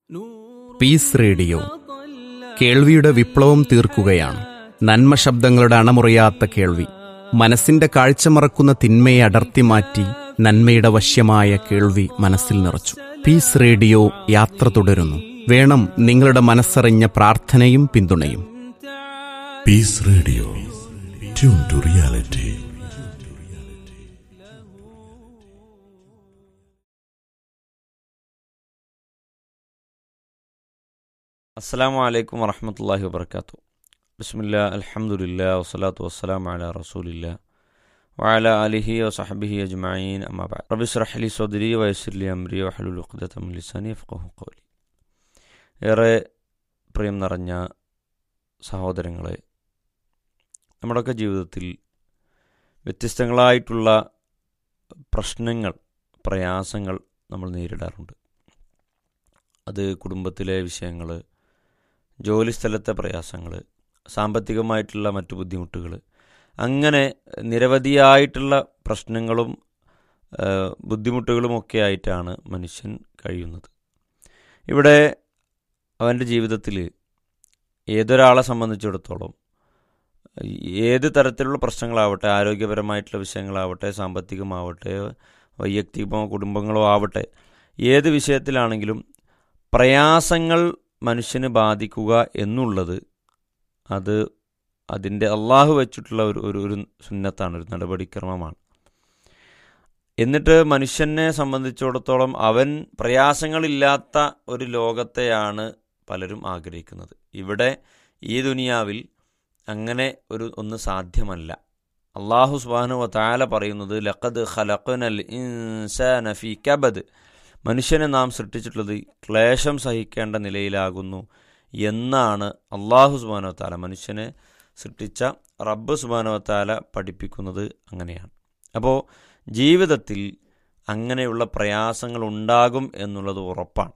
Piece radio കേൾവിയുടെ വിപ്ലവം തീർക്കുകയാണ് നന്മ ശബ്ദങ്ങളുടെ അണമുറിയാത്ത കേൾവി മനസ്സിന്റെ കാഴ്ച മറക്കുന്ന തിന്മയെ അടർത്തി മാറ്റി നന്മയുടെ വശ്യമായ കേൾവി മനസ്സിൽ നിറച്ചു പീസ് റേഡിയോ യാത്ര തുടരുന്നു വേണം നിങ്ങളുടെ മനസ്സറിഞ്ഞ പ്രാർത്ഥനയും പിന്തുണയും peace radio tune to reality അസ്സാം വലൈക്കും വറഹമത്തല്ലാഹി വബർക്കാത്തു ബിസ്മില്ല അൽഹംദുലില്ല വസ്സലാത്തു വസ്സലാം അല റസൂലില്ല വഅല അലിഹി വസഹബിഹി അജ്മഈൻ അമ്മാ ബഅദ് റബ്ബി ഇശ്റഹ് ലി സദ്രി വയസ്സിർ ലി അംരി വഹ്ലുൽ ഉഖ്ദത മിൻ ലിസാനി യഫ്ഖഹു ഖൗലി ഏറെ പ്രിയം നിറഞ്ഞ സഹോദരങ്ങളെ നമ്മുടെയൊക്കെ ജീവിതത്തിൽ വ്യത്യസ്തങ്ങളായിട്ടുള്ള പ്രശ്നങ്ങൾ പ്രയാസങ്ങൾ നമ്മൾ നേരിടാറുണ്ട് അത് കുടുംബത്തിലെ വിഷയങ്ങൾ ജോലിസ്ഥലത്തെ പ്രയാസങ്ങൾ സാമ്പത്തികമായിട്ടുള്ള മറ്റു ബുദ്ധിമുട്ടുകൾ അങ്ങനെ നിരവധിയായിട്ടുള്ള പ്രശ്നങ്ങളും ആ, ബുദ്ധിമുട്ടുകളുമൊക്കെ ആയിട്ടാണ് മനുഷ്യൻ കഴിയുന്നത് ഇവിടെ അവൻ്റെ ജീവിതത്തിൽ ഏതൊരാളെ സംബന്ധിച്ചിടത്തോളം ഏത് തരത്തിലുള്ള പ്രശ്നങ്ങളാവട്ടെ ആരോഗ്യപരമായിട്ടുള്ള വിഷയങ്ങളാവട്ടെ സാമ്പത്തികമാവട്ടെ വൈയക്തികമോ കുടുംബങ്ങളോ ആവട്ടെ ഏത് വിഷയത്തിലാണെങ്കിലും പ്രയാസങ്ങൾ മനുഷ്യന് ബാധിക്കുക എന്നുള്ളത് അത് അതിൻ്റെ അള്ളാഹു വെച്ചിട്ടുള്ള ഒരു ഒരു ഒരു സുന്നത്താണ് ഒരു നടപടിക്രമമാണ് എന്നിട്ട് മനുഷ്യനെ സംബന്ധിച്ചിടത്തോളം അവൻ പ്രയാസങ്ങളില്ലാത്ത ഒരു ലോകത്തെയാണ് പലരും ആഗ്രഹിക്കുന്നത് ഇവിടെ ഈ ദുനിയാവിൽ അങ്ങനെ ഒരു ഒന്ന് സാധ്യമല്ല അള്ളാഹു സുബാനു താല പറയുന്നത് ലഖദ് ഖലഖനൽ ഇൻസാന ഫീ കബദ് മനുഷ്യനെ നാം സൃഷ്ടിച്ചിട്ടുള്ളത് ക്ലേശം സഹിക്കേണ്ട നിലയിലാകുന്നു എന്നാണ് അള്ളാഹു സുബാനോ താല മനുഷ്യനെ സൃഷ്ടിച്ച റബ്ബ് സുബാനോ താല പഠിപ്പിക്കുന്നത് അങ്ങനെയാണ് അപ്പോൾ ജീവിതത്തിൽ അങ്ങനെയുള്ള പ്രയാസങ്ങൾ ഉണ്ടാകും എന്നുള്ളത് ഉറപ്പാണ്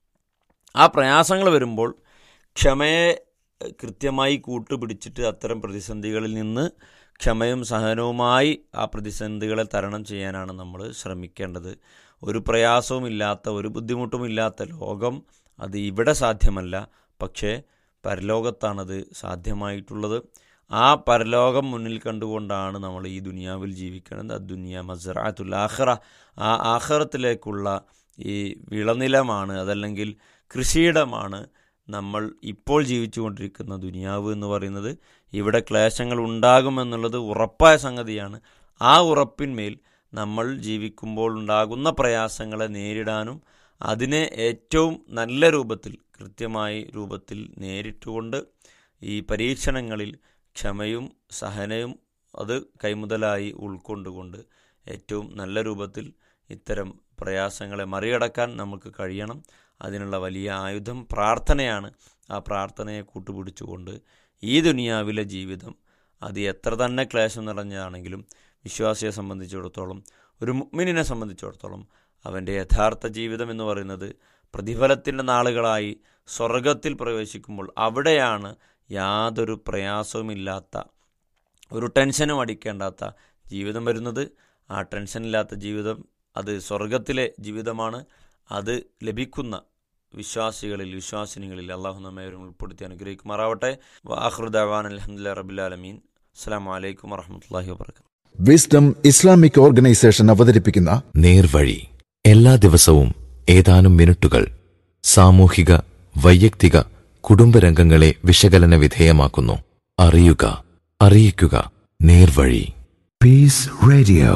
ആ പ്രയാസങ്ങൾ വരുമ്പോൾ ക്ഷമയെ കൃത്യമായി കൂട്ടുപിടിച്ചിട്ട് അത്തരം പ്രതിസന്ധികളിൽ നിന്ന് ക്ഷമയും സഹനവുമായി ആ പ്രതിസന്ധികളെ തരണം ചെയ്യാനാണ് നമ്മൾ ശ്രമിക്കേണ്ടത് ഒരു പ്രയാസവുമില്ലാത്ത ഒരു ബുദ്ധിമുട്ടുമില്ലാത്ത ലോകം അത് ഇവിടെ സാധ്യമല്ല പക്ഷേ പരലോകത്താണത് സാധ്യമായിട്ടുള്ളത് ആ പരലോകം മുന്നിൽ കണ്ടുകൊണ്ടാണ് നമ്മൾ ഈ ദുനിയാവിൽ ജീവിക്കുന്നത് ആ ദുനിയ മസറാത്തുൽ ആഖറ ആ ആഖറത്തിലേക്കുള്ള ഈ വിളനിലമാണ് അതല്ലെങ്കിൽ കൃഷിയിടമാണ് നമ്മൾ ഇപ്പോൾ ജീവിച്ചുകൊണ്ടിരിക്കുന്ന ദുനിയാവ് എന്ന് പറയുന്നത് ഇവിടെ ക്ലേശങ്ങൾ ഉണ്ടാകുമെന്നുള്ളത് ഉറപ്പായ സംഗതിയാണ് ആ ഉറപ്പിന്മേൽ നമ്മൾ ജീവിക്കുമ്പോൾ ഉണ്ടാകുന്ന പ്രയാസങ്ങളെ നേരിടാനും അതിനെ ഏറ്റവും നല്ല രൂപത്തിൽ കൃത്യമായി രൂപത്തിൽ നേരിട്ടുകൊണ്ട് ഈ പരീക്ഷണങ്ങളിൽ ക്ഷമയും സഹനയും അത് കൈമുതലായി ഉൾക്കൊണ്ടുകൊണ്ട് ഏറ്റവും നല്ല രൂപത്തിൽ ഇത്തരം പ്രയാസങ്ങളെ മറികടക്കാൻ നമുക്ക് കഴിയണം അതിനുള്ള വലിയ ആയുധം പ്രാർത്ഥനയാണ് ആ പ്രാർത്ഥനയെ കൂട്ടുപിടിച്ചുകൊണ്ട് ഈ ദുനിയാവിലെ ജീവിതം അത് എത്ര തന്നെ ക്ലേശം നിറഞ്ഞതാണെങ്കിലും വിശ്വാസിയെ സംബന്ധിച്ചിടത്തോളം ഒരു മുഗ്മിനെ സംബന്ധിച്ചിടത്തോളം അവൻ്റെ യഥാർത്ഥ ജീവിതം എന്ന് പറയുന്നത് പ്രതിഫലത്തിൻ്റെ നാളുകളായി സ്വർഗത്തിൽ പ്രവേശിക്കുമ്പോൾ അവിടെയാണ് യാതൊരു പ്രയാസവുമില്ലാത്ത ഒരു ടെൻഷനും അടിക്കേണ്ടാത്ത ജീവിതം വരുന്നത് ആ ടെൻഷനില്ലാത്ത ജീവിതം അത് സ്വർഗത്തിലെ ജീവിതമാണ് അത് ലഭിക്കുന്ന വിശ്വാസികളിൽ വിശ്വാസിനികളിൽ അള്ളാഹു നമ്മെ ഉൾപ്പെടുത്തി അനുഗ്രഹിക്കുമാറാവട്ടെ വാഹൃദാൻ അലഹമുല്ല റബുലാലമീൻ അസ്സാം വലൈക്കും വറഹമത്തല്ലാഹി വാബർക്കാത്തു വിസ്ഡം ഇസ്ലാമിക് ഓർഗനൈസേഷൻ അവതരിപ്പിക്കുന്ന നേർവഴി എല്ലാ ദിവസവും ഏതാനും മിനിറ്റുകൾ സാമൂഹിക വൈയക്തിക കുടുംബരംഗങ്ങളെ വിശകലന വിധേയമാക്കുന്നു അറിയുക അറിയിക്കുക നേർവഴി Peace Radio.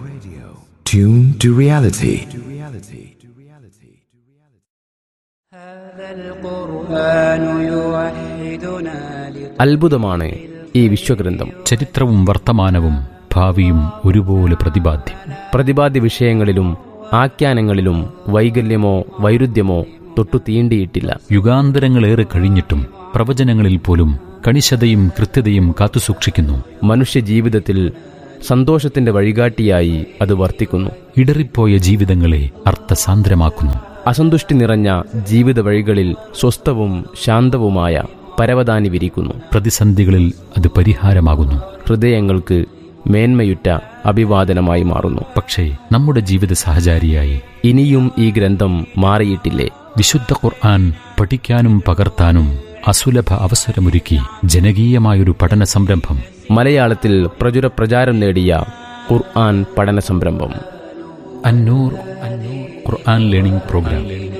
Tune to reality. هذا القرآن يوحدنا അത്ഭുതമാണ് ഈ വിശ്വഗ്രന്ഥം ചരിത്രവും വർത്തമാനവും ഭാവിയും ഒരുപോലെ പ്രതിപാദ്യം പ്രതിപാദ്യ വിഷയങ്ങളിലും ആഖ്യാനങ്ങളിലും വൈകല്യമോ വൈരുദ്ധ്യമോ തൊട്ടു തീണ്ടിയിട്ടില്ല യുഗാന്തരങ്ങളേറെ കഴിഞ്ഞിട്ടും പ്രവചനങ്ങളിൽ പോലും കണിശതയും കൃത്യതയും കാത്തുസൂക്ഷിക്കുന്നു മനുഷ്യ ജീവിതത്തിൽ സന്തോഷത്തിന്റെ വഴികാട്ടിയായി അത് വർത്തിക്കുന്നു ഇടറിപ്പോയ ജീവിതങ്ങളെ അർത്ഥസാന്ദ്രമാക്കുന്നു അസന്തുഷ്ടി നിറഞ്ഞ ജീവിത വഴികളിൽ സ്വസ്ഥവും ശാന്തവുമായ പരവതാനി വിരിക്കുന്നു പ്രതിസന്ധികളിൽ അത് പരിഹാരമാകുന്നു ഹൃദയങ്ങൾക്ക് മേന്മയുറ്റ അഭിവാദനമായി മാറുന്നു പക്ഷേ നമ്മുടെ ജീവിത സഹചാരിയായി ഇനിയും ഈ ഗ്രന്ഥം മാറിയിട്ടില്ലേ വിശുദ്ധ ഖുർആൻ പഠിക്കാനും പകർത്താനും അസുലഭ അവസരമൊരുക്കി ജനകീയമായൊരു പഠന സംരംഭം മലയാളത്തിൽ പ്രചുര പ്രചാരം നേടിയ ഖുർആൻ പഠന സംരംഭം അന്നൂർ ഖുർആൻ ലേണിംഗ് പ്രോഗ്രാം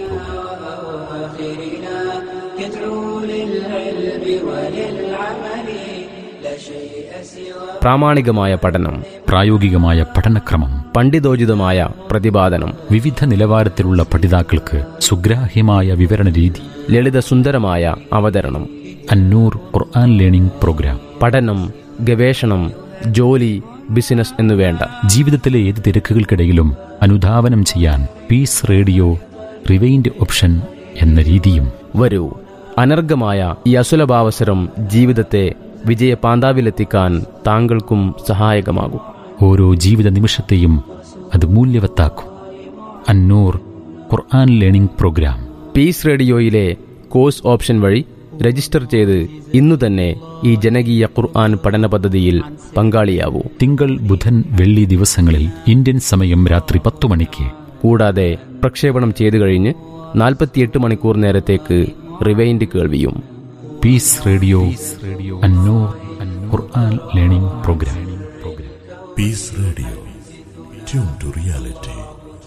പ്രാമാണികമായ പഠനം പ്രായോഗികമായ പഠനക്രമം പണ്ഡിതോചിതമായ പ്രതിപാദനം വിവിധ നിലവാരത്തിലുള്ള പഠിതാക്കൾക്ക് സുഗ്രാഹ്യമായ വിവരണ രീതി ലളിതസുന്ദരമായ അവതരണം അന്നൂർ ഖുർആൻ ലേണിംഗ് പ്രോഗ്രാം പഠനം ഗവേഷണം ജോലി ബിസിനസ് എന്നുവേണ്ട ജീവിതത്തിലെ ഏത് തിരക്കുകൾക്കിടയിലും അനുധാവനം ചെയ്യാൻ പീസ് റേഡിയോ റിവൈൻഡ് ഓപ്ഷൻ എന്ന രീതിയും വരൂ അനർഘമായ ഈ അസുലഭാവസരം ജീവിതത്തെ വിജയ പാന്താവിലെത്തിക്കാൻ താങ്കൾക്കും സഹായകമാകും ഓരോ ജീവിത നിമിഷത്തെയും അത് മൂല്യവത്താക്കും Annoor Quran learning program peace റേഡിയോയിലെ കോഴ്സ് ഓപ്ഷൻ വഴി രജിസ്റ്റർ ചെയ്ത് ഇന്നു തന്നെ ഈ ജനകീയ ഖുർആൻ പഠന പദ്ധതിയിൽ പങ്കാളിയാവൂ തിങ്കൾ ബുധൻ വെള്ളി ദിവസങ്ങളിൽ ഇന്ത്യൻ സമയം രാത്രി പത്തു മണിക്ക് കൂടാതെ പ്രക്ഷേപണം ചെയ്തു കഴിഞ്ഞ് നാൽപ്പത്തിയെട്ട് മണിക്കൂർ നേരത്തേക്ക് റിവൈൻഡ് കേൾവിയും peace radio Annoor Quran learning program peace radio tune to reality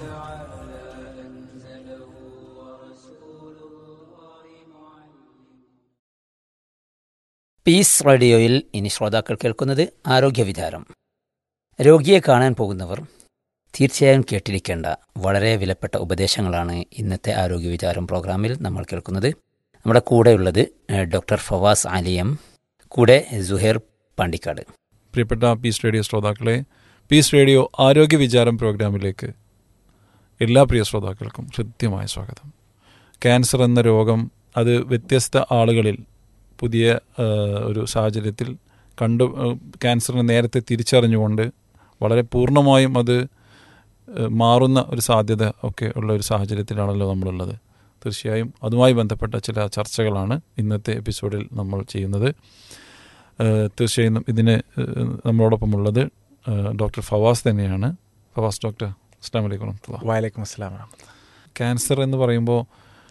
peace റേഡിയോയിൽ ഇനി ശ്രോതാക്കൾ കേൾക്കുന്നത് ആരോഗ്യവിചാരം രോഗിയെ കാണാൻ പോകുന്നവർ തീർച്ചയായും കേട്ടിരിക്കേണ്ട വളരെ വിലപ്പെട്ട ഉപദേശങ്ങളാണ് ഇന്നത്തെ ആരോഗ്യവിചാരം പ്രോഗ്രാമിൽ നമ്മൾ കേൾക്കുന്നത് നമ്മുടെ കൂടെയുള്ളത് ഏഹ്, ഡോക്ടർ ഫവാസ് അലിയം കൂടെ സുഹേർ പാണ്ടിക്കാട് പ്രിയപ്പെട്ട പീസ് റേഡിയോ ശ്രോതാക്കളെ പീസ് റേഡിയോ ആരോഗ്യ വിചാരം പ്രോഗ്രാമിലേക്ക് എല്ലാ പ്രിയ ശ്രോതാക്കൾക്കും ഹൃദ്യമായ സ്വാഗതം ക്യാൻസർ എന്ന രോഗം അത് വ്യത്യസ്ത ആളുകളിൽ പുതിയ ആ, ഒരു സാഹചര്യത്തിൽ കണ്ടു ആ, ക്യാൻസറിനെ നേരത്തെ തിരിച്ചറിഞ്ഞുകൊണ്ട് വളരെ പൂർണ്ണമായും അത് ആ, മാറുന്ന ഒരു സാധ്യത ഒക്കെ ഉള്ള ഒരു സാഹചര്യത്തിലാണല്ലോ നമ്മളുള്ളത് തീർച്ചയായും അതുമായി ബന്ധപ്പെട്ട ചില ചർച്ചകളാണ് ഇന്നത്തെ എപ്പിസോഡിൽ നമ്മൾ ചെയ്യുന്നത് ഏഹ് തീർച്ചയായും ഇതിന് ഏഹ് നമ്മളോടൊപ്പമുള്ളത് ഏഹ് ഡോക്ടർ ഫവാസ് തന്നെയാണ് ഫവാസ് ഡോക്ടർ അസ്ലാം വലൈക്കും വറഹ്മത്തുള്ളാഹി. വാലൈക്കും അസ്സലാം ക്യാൻസർ എന്ന് പറയുമ്പോൾ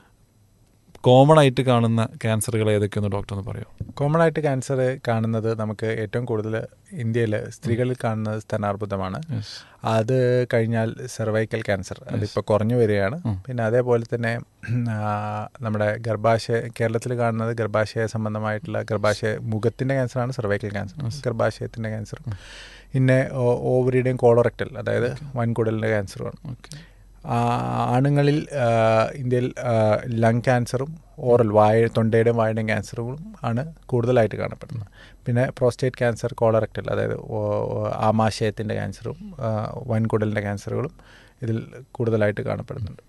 കോമൺ ആയിട്ട് കാണുന്ന ക്യാൻസറുകൾ ഏതൊക്കെയെന്ന് ഡോക്ടർ ഒന്ന് പറയോ കോമൺ ആയിട്ട് ക്യാൻസർ കാണുന്നത് നമുക്ക് ഏറ്റവും കൂടുതൽ ഇന്ത്യയിൽ സ്ത്രീകളിൽ കാണുന്നത് സ്തനാർബുദമാണ് Yes. അത് കഴിഞ്ഞാൽ സെർവൈക്കൽ ക്യാൻസർ അതിപ്പോൾ കുറഞ്ഞു വരികയാണ് ഉം. പിന്നെ അതേപോലെ തന്നെ ആ, നമ്മുടെ ഗർഭാശയ കേരളത്തിൽ കാണുന്നത് ഗർഭാശയ സംബന്ധമായിട്ടുള്ള ഗർഭാശയ മുഖത്തിൻ്റെ ക്യാൻസറാണ് സെർവൈക്കൽ ക്യാൻസർ ഗർഭാശയത്തിൻ്റെ ക്യാൻസർ പിന്നെ ഓ- ഓവറിയുടെയും കോളറക്റ്റൽ അതായത് വൻകുടലിൻ്റെ ക്യാൻസറുമാണ് ഓക്കെ ആ, ആണുങ്ങളിൽ ആ, ഇന്ത്യയിൽ ലങ് ക്യാൻസറും ഓറൽ വായ തൊണ്ടയുടെയും വായുടെയും ക്യാൻസറുകളും ആണ് കൂടുതലായിട്ട് കാണപ്പെടുന്നത് പിന്നെ പ്രോസ്റ്റേറ്റ് ക്യാൻസർ കോളറക്റ്റൽ അതായത് ഓ- ഓ- ആമാശയത്തിൻ്റെ ക്യാൻസറും ആ, വൻകുടലിൻ്റെ ക്യാൻസറുകളും ഇതിൽ കൂടുതലായിട്ട് കാണപ്പെടുന്നുണ്ട്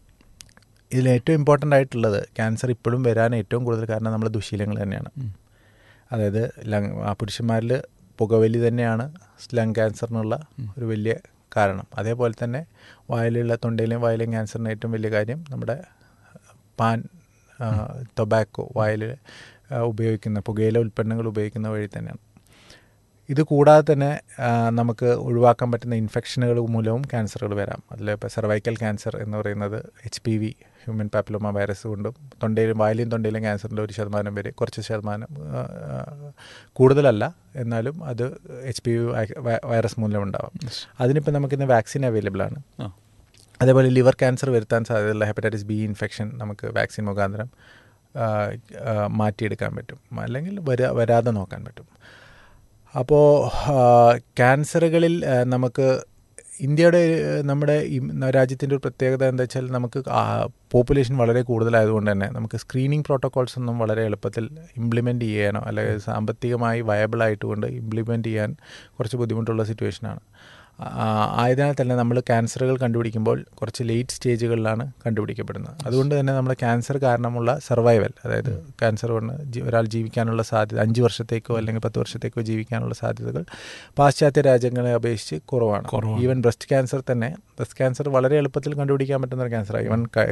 ഇതിൽ ഏറ്റവും ഇമ്പോർട്ടൻ്റ് ആയിട്ടുള്ളത് ക്യാൻസർ ഇപ്പോഴും വരാൻ ഏറ്റവും കൂടുതൽ കാരണം നമ്മൾ ദുശീലങ്ങൾ തന്നെയാണ് അതായത് ലങ് ആ പുരുഷന്മാരിൽ പുകവലി തന്നെയാണ് ലങ് ക്യാൻസറിനുള്ള ഒരു വലിയ കാരണം അതേപോലെ തന്നെ വായിലുള്ള തൊണ്ടയിലെയും വായിലെയും ക്യാൻസറിന് ഏറ്റവും വലിയ കാര്യം നമ്മുടെ പാൻ ടൊബാക്കോ വായിൽ ഉപയോഗിക്കുന്ന പുകയില ഉൽപ്പന്നങ്ങൾ ഉപയോഗിക്കുന്ന വഴി തന്നെയാണ് ഇത് കൂടാതെ തന്നെ ആ, നമുക്ക് ഒഴിവാക്കാൻ പറ്റുന്ന ഇൻഫെക്ഷനുകൾ മൂലവും ക്യാൻസറുകൾ വരാം അതിൽ ഇപ്പോൾ സെർവൈക്കൽ ക്യാൻസർ എന്ന് പറയുന്നത് H P V human papilloma virus കൊണ്ടും തൊണ്ടയിലും വായിലും തൊണ്ടയിലും ക്യാൻസറിൻ്റെ ഒരു ശതമാനം വരെ കുറച്ച് ശതമാനം ആ, ആ, കൂടുതലല്ല എന്നാലും അത് എച്ച് പി വി വൈറസ് മൂലം ഉണ്ടാവാം അതിനിപ്പോൾ നമുക്കിന്ന് വാക്സിൻ അവൈലബിൾ ആണ് ആ. അതേപോലെ ലിവർ ക്യാൻസർ വരുത്താൻ സാധ്യതയുള്ള ഹെപ്പറ്റൈറ്റിസ് ബി ഇൻഫെക്ഷൻ നമുക്ക് വാക്സിൻ മുഖാന്തരം ആ, ആ, മാറ്റിയെടുക്കാൻ പറ്റും അല്ലെങ്കിൽ വരാ വരാതെ നോക്കാൻ പറ്റും അപ്പോൾ ക്യാൻസറുകളിൽ ആ, നമുക്ക് ഇന്ത്യയുടെ ആ, നമ്മുടെ ഈ രാജ്യത്തിൻ്റെ ഒരു പ്രത്യേകത എന്താ വെച്ചാൽ നമുക്ക് പോപ്പുലേഷൻ വളരെ കൂടുതലായതുകൊണ്ട് തന്നെ നമുക്ക് സ്ക്രീനിങ് പ്രോട്ടോകോൾസ് ഒന്നും വളരെ എളുപ്പത്തിൽ ഇംപ്ലിമെൻറ്റ് ചെയ്യാനോ അല്ലെങ്കിൽ സാമ്പത്തികമായി വയബിൾ ആയിട്ടുകൊണ്ട് ഇംപ്ലിമെൻറ്റ് ചെയ്യാൻ കുറച്ച് ബുദ്ധിമുട്ടുള്ള സിറ്റുവേഷനാണ് ആ, ആയതിനാൽ തന്നെ നമ്മൾ ക്യാൻസറുകൾ കണ്ടുപിടിക്കുമ്പോൾ കുറച്ച് ലേറ്റ് സ്റ്റേജുകളിലാണ് കണ്ടുപിടിക്കപ്പെടുന്നത് അതുകൊണ്ട് തന്നെ നമ്മൾ ക്യാൻസർ കാരണമുള്ള സർവൈവൽ അതായത് ക്യാൻസർ കൊണ്ട് ജി- ഒരാൾ ജീവിക്കാനുള്ള സാധ്യത അഞ്ച് വർഷത്തേക്കോ അല്ലെങ്കിൽ പത്ത് വർഷത്തേക്കോ ജീവിക്കാനുള്ള സാധ്യതകൾ പാശ്ചാത്യ രാജ്യങ്ങളെ അപേക്ഷിച്ച് കുറവാണ് ഈവൻ ബ്രസ്റ്റ് ക്യാൻസർ തന്നെ ബ്രസ്റ്റ് ക്യാൻസർ വളരെ എളുപ്പത്തിൽ കണ്ടുപിടിക്കാൻ പറ്റുന്ന ഒരു ക്യാൻസറാണ് ഈവൻ